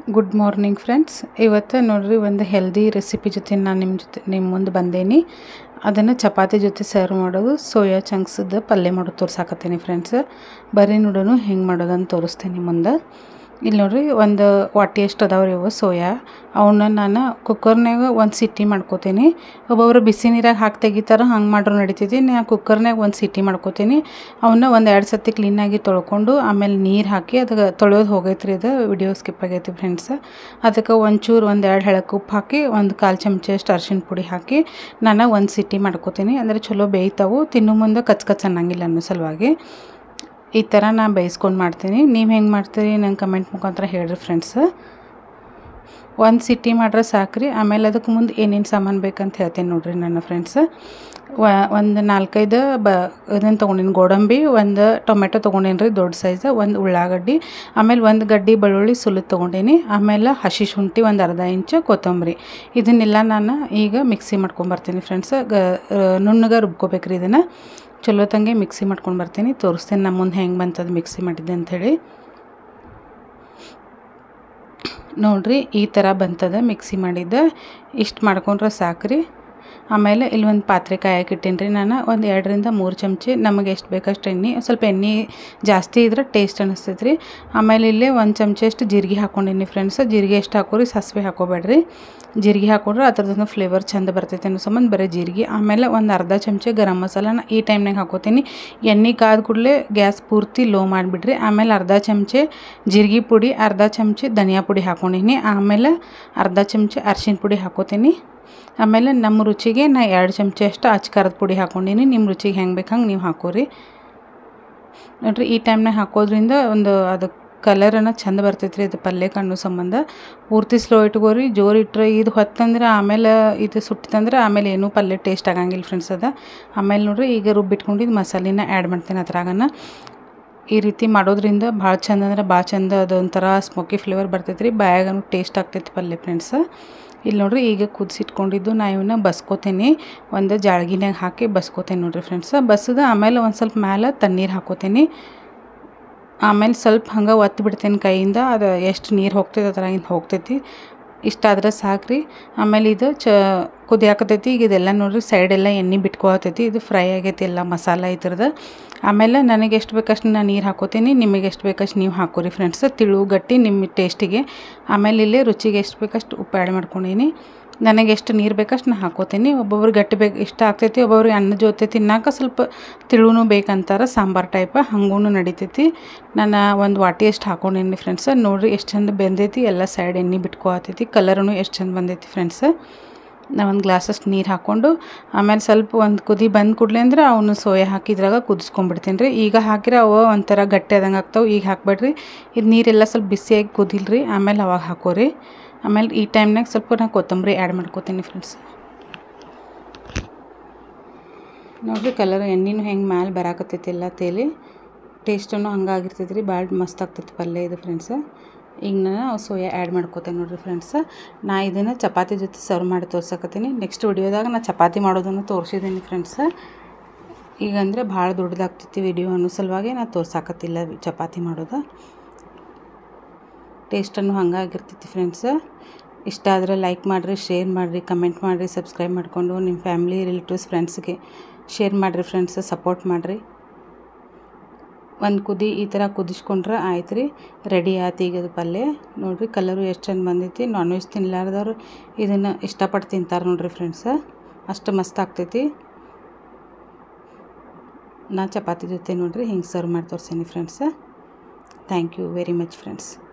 good morning friends ಇವತ್ತು ನೋಡ್ರಿ ಒಂದು ಹೆಲ್ದಿ ರೆಸಿಪಿ ಜೊತೆ ನಾನು ನಿಮ್ಮ ಜೊತೆ ನಿಮ್ಮ ಮುಂದೆ ಬಂದೇನಿ ಅದನ್ನು ಚಪಾತಿ ಜೊತೆ ಸರ್ವ್ ಮಾಡೋದು ಸೋಯಾ ಚಂಕ್ಸದ ಪಲ್ಯ ಮಾಡೋದು ತೋರ್ಸಾಕತ್ತೀನಿ ಫ್ರೆಂಡ್ಸ್ ಬರ್ರಿ ನೋಡೋಣ ಹೆಂಗೆ ಮಾಡೋದಂತ ತೋರಿಸ್ತೀನಿ ಮುಂದೆ ಇಲ್ಲಿ ನೋಡ್ರಿ ಒಂದು ವಾಟಿ ಎಷ್ಟು ಅದಾವ್ರಿ ಇವು ಸೋಯಾ ಅವನ್ನ ನಾನು ಕುಕ್ಕರ್ನಾಗ ಒಂದು ಸಿಟಿ ಮಾಡ್ಕೋತೀನಿ ಒಬ್ಬೊಬ್ರು ಬಿಸಿ ನೀರಾಗ ಹಾಕಿ ತೆಗಿತಾರೆ ಹಂಗೆ ಮಾಡ್ರು ನಡಿತೈತಿ ನಾ ಕುಕ್ಕರ್ನಾಗ ಒಂದು ಸಿಟಿ ಮಾಡ್ಕೋತೀನಿ ಅವನ್ನ ಒಂದು ಎರಡು ಸತಿ ಕ್ಲೀನಾಗಿ ತೊಳ್ಕೊಂಡು ಆಮೇಲೆ ನೀರು ಹಾಕಿ ಅದಕ್ಕೆ ತೊಳೆಯೋದು ಹೋಗೈತ್ರಿ ಅದು ವಿಡಿಯೋ ಸ್ಕಿಪ್ ಆಗೈತಿ ಫ್ರೆಂಡ್ಸ್ ಅದಕ್ಕೆ ಒಂಚೂರು ಒಂದು ಎರಡು ಹೆಳಕ್ಕೆ ಉಪ್ಪು ಹಾಕಿ ಒಂದು ಕಾಲು ಚಮಚ ಅಷ್ಟು ಅರ್ಶಿಣ ಪುಡಿ ಹಾಕಿ ನಾನು ಒಂದು ಸಿಟಿ ಮಾಡ್ಕೋತೀನಿ ಅಂದರೆ ಚಲೋ ಬೇಯ್ತಾವು ತಿನ್ನು ಮುಂದೆ ಕಚ್ ಕಚ್ ಅನ್ನಂಗಿಲ್ಲ ಅನ್ನೋ ಸಲುವಾಗಿ ಈ ಥರ ನಾನು ಬೇಯಿಸ್ಕೊಂಡು ಮಾಡ್ತೀನಿ ನೀವು ಹೆಂಗೆ ಮಾಡ್ತೀರಿ ನಂಗೆ ಕಮೆಂಟ್ ಮುಖಾಂತರ ಹೇಳ್ರಿ ಫ್ರೆಂಡ್ಸ್ ಒಂದು ಸಿಟಿ ಮಾಡ್ರೆ ಸಾಕ್ರಿ ಆಮೇಲೆ ಅದಕ್ಕೆ ಮುಂದೆ ಏನೇನು ಸಾಮಾನು ಬೇಕಂತ ಹೇಳ್ತೀನಿ ನೋಡ್ರಿ ನನ್ನ ಫ್ರೆಂಡ್ಸ್ ಒಂದು ನಾಲ್ಕೈದು ಬ ಇದನ್ನು ತೊಗೊಂಡಿನಿ ಗೋಡಂಬಿ ಒಂದು ಟೊಮೆಟೊ ತೊಗೊಂಡೀನಿ ರೀ ದೊಡ್ಡ ಸೈಜ್ ಒಂದು ಉಳ್ಳಾಗಡ್ಡಿ ಆಮೇಲೆ ಒಂದು ಗಡ್ಡಿ ಬೆಳ್ಳುಳ್ಳಿ ಸುಲಿದು ತೊಗೊಂಡೀನಿ ಆಮೇಲೆ ಹಸಿ ಶುಂಠಿ ಒಂದು ಅರ್ಧ ಇಂಚು ಕೊತ್ತಂಬರಿ ಇದನ್ನೆಲ್ಲ ನಾನು ಈಗ ಮಿಕ್ಸಿ ಮಾಡ್ಕೊಂಬರ್ತೀನಿ ಫ್ರೆಂಡ್ಸ್ ಗ ನುಣ್ಣಗೆ ರುಬ್ಕೋಬೇಕ್ರಿ ಇದನ್ನು ಚಲೋ ತಂಗೆ ಮಿಕ್ಸಿ ಮಾಡ್ಕೊಂಡು ಬರ್ತೀನಿ ತೋರಿಸ್ತೀನಿ ನಮ್ಮ ಮುಂದೆ ಹೆಂಗೆ ಬಂತದ್ದು ಮಿಕ್ಸಿ ಮಾಡಿದ್ದೆ ಅಂಥೇಳಿ ನೋಡಿರಿ ಈ ಥರ ಬಂತದ ಮಿಕ್ಸಿ ಮಾಡಿದ್ದೆ ಇಷ್ಟು ಮಾಡ್ಕೊಂಡ್ರೆ ಸಾಕ್ರಿ ಆಮೇಲೆ ಇಲ್ಲಿ ಒಂದು ಪಾತ್ರೆ ಕಾಯಕ್ಕೆ ಇಟ್ಟೀನಿ ರೀ ನಾನು ಒಂದು ಎರಡರಿಂದ ಮೂರು ಚಮಚಿ ನಮಗೆ ಎಷ್ಟು ಬೇಕಷ್ಟು ಎಣ್ಣೆ ಸ್ವಲ್ಪ ಎಣ್ಣೆ ಜಾಸ್ತಿ ಇದ್ರೆ ಟೇಸ್ಟ್ ಅನಿಸ್ತೈತೆ ರೀ ಆಮೇಲೆ ಇಲ್ಲೇ ಒಂದು ಚಮಚ ಅಷ್ಟು ಜೀರಿಗೆ ಹಾಕ್ಕೊಂಡೀನಿ ಫ್ರೆಂಡ್ಸ್ ಜೀರಿಗೆ ಎಷ್ಟು ಹಾಕೋರಿ ಸಾಸಿವೆ ಹಾಕೋಬೇಡ್ರಿ ಜೀರಿಗೆ ಹಾಕೊಂಡ್ರೆ ಅದ್ರದ್ದು ಫ್ಲೇವರ್ ಚಂದ ಬರ್ತೈತೆ ಅನ್ನೋ ಸಂಬಂಧ ಬರೀ ಜೀರಿಗೆ ಆಮೇಲೆ ಒಂದು ಅರ್ಧ ಚಮಚ ಗರಂ ಮಸಾಲಾನ ಈ ಟೈಮ್ನಾಗ ಹಾಕೋತೀನಿ ಎಣ್ಣೆ ಕಾದ ಕೂಡಲೇ ಗ್ಯಾಸ್ ಪೂರ್ತಿ ಲೋ ಮಾಡಿಬಿಡ್ರಿ ಆಮೇಲೆ ಅರ್ಧ ಚಮಚೆ ಜೀರಿಗೆ ಪುಡಿ ಅರ್ಧ ಚಮಚ ಧನಿಯಾ ಪುಡಿ ಹಾಕ್ಕೊಂಡೀನಿ ಆಮೇಲೆ ಅರ್ಧ ಚಮಚ ಅರ್ಶಿಣ ಪುಡಿ ಹಾಕೋತೀನಿ ಆಮೇಲೆ ನಮ್ಮ ರುಚಿಗೆ ನಾ ಎರಡು ಚಮಚ ಅಷ್ಟು ಅಚ್ಚ ಖಾರದ ಪುಡಿ ಹಾಕ್ಕೊಂಡೀನಿ ನಿಮ್ಮ ರುಚಿಗೆ ಹೆಂಗೆ ಬೇಕು ಹಂಗೆ ನೀವು ಹಾಕೋರಿ ನೋಡಿರಿ ಈ ಟೈಮ್ನಾಗ ಹಾಕೋದ್ರಿಂದ ಒಂದು ಅದು ಕಲರನ್ನು ಚಂದ ಬರ್ತೈತೆ ರೀ ಅದು ಪಲ್ಯ ಕಣ್ಣು ಸಂಬಂಧ ಪೂರ್ತಿ ಸ್ಲೋ ಇಟ್ಕೋರಿ ಜೋರು ಇಟ್ಟರೆ ಇದು ಹೊತ್ತಂದ್ರೆ ಆಮೇಲೆ ಇದು ಸುಟ್ಟಿತಂದ್ರೆ ಆಮೇಲೆ ಏನೂ ಪಲ್ಯ ಟೇಸ್ಟ್ ಆಗಂಗಿಲ್ಲ ಫ್ರೆಂಡ್ಸ್ ಅದ ಆಮೇಲೆ ನೋಡ್ರಿ ಈಗ ರುಬ್ಬಿಟ್ಕೊಂಡಿದ್ದು ಮಸಾಲಿನ ಆ್ಯಡ್ ಮಾಡ್ತೀನಿ ಅದ್ರಾಗನ ಈ ರೀತಿ ಮಾಡೋದ್ರಿಂದ ಭಾಳ ಚಂದ ಅಂದ್ರೆ ಭಾಳ ಚಂದ ಅದೊಂಥರ ಸ್ಮೋಕಿ ಫ್ಲೇವರ್ ಬರ್ತೈತೆ ರೀ ಬಾಯಾಗನು ಟೇಸ್ಟ್ ಆಗ್ತೈತಿ ಪಲ್ಯ ಫ್ರೆಂಡ್ಸ್ ಇಲ್ಲಿ ನೋಡ್ರಿ ಈಗ ಕುದಿಸಿಟ್ಕೊಂಡಿದ್ದು ನಾ ಇವನ್ನ ಬಸ್ಕೋತೀನಿ ಒಂದು ಜಾಳ್ಗಿನಾಗ ಹಾಕಿ ಬಸ್ಕೋತೀನಿ ನೋಡ್ರಿ ಫ್ರೆಂಡ್ಸ್ ಬಸ್ದು ಆಮೇಲೆ ಒಂದು ಸ್ವಲ್ಪ ಮ್ಯಾಲೆ ತಣ್ಣೀರು ಹಾಕೋತೀನಿ ಆಮೇಲೆ ಸ್ವಲ್ಪ ಹಂಗೆ ಒತ್ತಿ ಬಿಡ್ತೀನಿ ಕೈಯಿಂದ ಅದು ಎಷ್ಟು ನೀರು ಹೋಗ್ತೈತೆ ಅದ್ರಾಗಿಂದ ಹೋಗ್ತೈತಿ ಇಷ್ಟಾದ್ರೆ ಸಾಕ್ರಿ ಆಮೇಲೆ ಇದು ಚ ಕುದಿಯಾಕತೈತಿ ಈಗ ಇದೆಲ್ಲ ನೋಡ್ರಿ ಸೈಡೆಲ್ಲ ಎಣ್ಣೆ ಬಿಟ್ಕೊತೈತಿ ಇದು ಫ್ರೈ ಆಗೈತಿ ಎಲ್ಲ ಮಸಾಲ ಇದ್ರದ್ದು ಆಮೇಲೆ ನನಗೆ ಎಷ್ಟು ಬೇಕಷ್ಟು ನಾನು ನೀರು ಹಾಕೋತೀನಿ ನಿಮಗೆ ಎಷ್ಟು ಬೇಕಷ್ಟು ನೀವು ಹಾಕೋರಿ ಫ್ರೆಂಡ್ಸ್ ತಿಳು ಗಟ್ಟಿ ನಿಮ್ಮ ಟೇಸ್ಟಿಗೆ ಆಮೇಲೆ ಇಲ್ಲೇ ರುಚಿಗೆ ಎಷ್ಟು ಬೇಕಷ್ಟು ಉಪ್ಪು ಆ್ಯಡ್ ಮಾಡ್ಕೊಂಡೀನಿ ನನಗೆ ಎಷ್ಟು ನೀರು ಬೇಕಷ್ಟು ನಾನು ಹಾಕೋತೀನಿ ಒಬ್ಬೊಬ್ರಿಗೆ ಗಟ್ಟಿ ಬೇಕು ಇಷ್ಟ ಆಗ್ತೈತಿ ಒಬ್ಬೊಬ್ರಿಗೆ ಅನ್ನ ಜೊತೆ ತಿನ್ನಾಕ ಸ್ವಲ್ಪ ತಿಳುನು ಬೇಕಂತಾರೆ ಸಾಂಬಾರು ಟೈಪ ಹಂಗೂ ನಡಿತೈತಿ ನಾನು ಒಂದು ವಾಟಿ ಅಷ್ಟು ಹಾಕೊಂಡೀನಿ ಫ್ರೆಂಡ್ಸ್ ನೋಡಿರಿ ಎಷ್ಟು ಚಂದ ಬೆಂದೈತಿ ಎಲ್ಲ ಸೈಡ್ ಎಣ್ಣೆ ಬಿಟ್ಕೊತೈತಿ ಕಲರೂ ಎಷ್ಟು ಚಂದ ಬಂದೈತಿ ಫ್ರೆಂಡ್ಸ್ ನಾ ಒಂದು ಗ್ಲಾಸಷ್ಟು ನೀರು ಹಾಕ್ಕೊಂಡು ಆಮೇಲೆ ಸ್ವಲ್ಪ ಒಂದು ಕುದಿ ಬಂದು ಕೂಡಲೇ ಅಂದ್ರೆ ಅವನು ಸೋಯಾ ಹಾಕಿದ್ರಾಗ ಕುದಿಸ್ಕೊಂಡ್ಬಿಡ್ತೀನಿ ರೀ ಈಗ ಹಾಕಿದ್ರೆ ಅವು ಒಂಥರ ಗಟ್ಟಿ ಆದಂಗೆ ಆಗ್ತಾವೆ ಈಗ ಹಾಕ್ಬೇಡ್ರಿ ಇದು ನೀರೆಲ್ಲ ಸ್ವಲ್ಪ ಬಿಸಿಯಾಗಿ ಕುದಿಲ್ರಿ ಆಮೇಲೆ ಅವಾಗ ಹಾಕೋರಿ ಆಮೇಲೆ ಈ ಟೈಮ್ನಾಗ ಸ್ವಲ್ಪ ನಾನು ಕೊತ್ತಂಬರಿ ಆ್ಯಡ್ ಮಾಡ್ಕೋತೀನಿ ಫ್ರೆಂಡ್ಸ್ ನೋಡಿರಿ ಕಲರ್ ಎಣ್ಣೆನೂ ಹೆಂಗೆ ಮ್ಯಾಲೆ ಬರಾಕತ್ತೈತಿ ಎಲ್ಲ ತೇಲಿ ಟೇಸ್ಟನ್ನು ಹಂಗಾಗಿರ್ತೈತೆ ರೀ ಭಾಳ ಮಸ್ತ್ ಆಗ್ತೈತಿ ಪಲ್ಯ ಇದು ಫ್ರೆಂಡ್ಸ್ ಈಗ ನಾನು ಸೋಯಾ ಆ್ಯಡ್ ಮಾಡ್ಕೋತೇನೆ ನೋಡಿರಿ ಫ್ರೆಂಡ್ಸ್ ನಾ ಇದನ್ನು ಚಪಾತಿ ಜೊತೆ ಸರ್ವ್ ಮಾಡಿ ತೋರ್ಸಕತ್ತೀನಿ ನೆಕ್ಸ್ಟ್ ವಿಡಿಯೋದಾಗ ನಾನು ಚಪಾತಿ ಮಾಡೋದನ್ನು ತೋರಿಸಿದ್ದೀನಿ ಫ್ರೆಂಡ್ಸ್ ಈಗ ಅಂದರೆ ಭಾಳ ದೊಡ್ಡದಾಗ್ತೈತಿ ವಿಡಿಯೋ ಅನ್ನೋ ಸಲುವಾಗಿ ನಾನು ತೋರ್ಸಾಕತ್ತಿಲ್ಲ ಚಪಾತಿ ಮಾಡೋದು ಟೇಸ್ಟನ್ನು ಹಂಗಾಗಿರ್ತೈತಿ ಫ್ರೆಂಡ್ಸ್ ಇಷ್ಟ ಆದರೆ ಲೈಕ್ ಮಾಡಿರಿ ಶೇರ್ ಮಾಡಿರಿ ಕಮೆಂಟ್ ಮಾಡಿರಿ ಸಬ್ಸ್ಕ್ರೈಬ್ ಮಾಡಿಕೊಂಡು ನಿಮ್ಮ ಫ್ಯಾಮ್ಲಿ ರಿಲೇಟಿವ್ಸ್ ಫ್ರೆಂಡ್ಸ್ಗೆ ಶೇರ್ ಮಾಡಿರಿ ಫ್ರೆಂಡ್ಸ್ ಸಪೋರ್ಟ್ ಮಾಡಿರಿ ಒಂದು ಕುದಿ ಈ ಥರ ಕುದಿಸ್ಕೊಂಡ್ರೆ ಆಯ್ತು ರೀ ರೆಡಿ ಆಯ್ತು ಈಗ ಅದು ಪಲ್ಯ ನೋಡಿರಿ ಕಲರು ಎಷ್ಟು ಚಂದ ಬಂದೈತಿ ನಾನ್ ವೆಜ್ ತಿನ್ಲಾರ್ದವ್ರು ಇದನ್ನು ಇಷ್ಟಪಟ್ಟು ತಿಂತಾರೆ ನೋಡಿರಿ ಫ್ರೆಂಡ್ಸ ಅಷ್ಟು ಮಸ್ತ್ ಆಗ್ತೈತಿ ನಾ ಚಪಾತಿ ಜೊತೆ ನೋಡಿರಿ ಹಿಂಗೆ ಸರ್ವ್ ಮಾಡಿ ತೋರ್ಸೀನಿ friends thank you very much friends